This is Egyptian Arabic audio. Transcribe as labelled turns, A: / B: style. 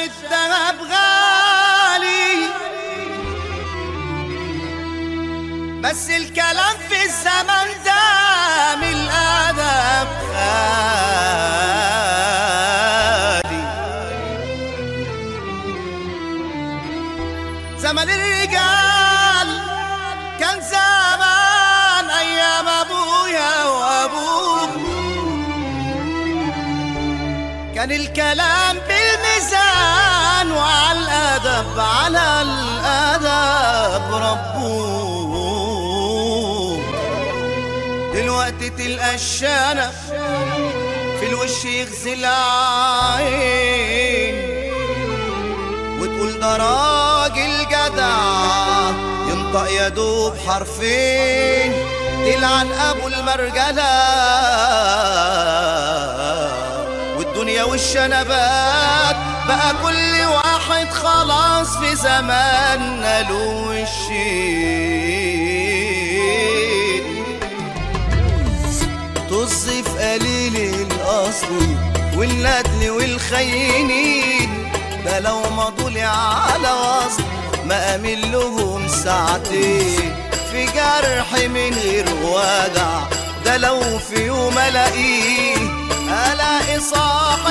A: الدهب غالي بس الكلام في الزمن ده من الأدب غالي زمن الرجال كان زمان أيام أبويا وأبوك كان الكلام بالميزان وعلى الأدب على الأدب ربوك دلوقتي تلقى الشنب في الوش يغزي العين وتقول ده راجل جدع ينطق يا دوب حرفين تلعن ابو المرجله والدنيا والشنبات بقى كل واحد خلاص في زماننا له وشين طز في قليل الاصل والندل والخينين ده لو مضوا لي على وصل ما امل لهم ساعتين في جرح من غير وجع ده لو في يوم الاقيه الاقي صاحب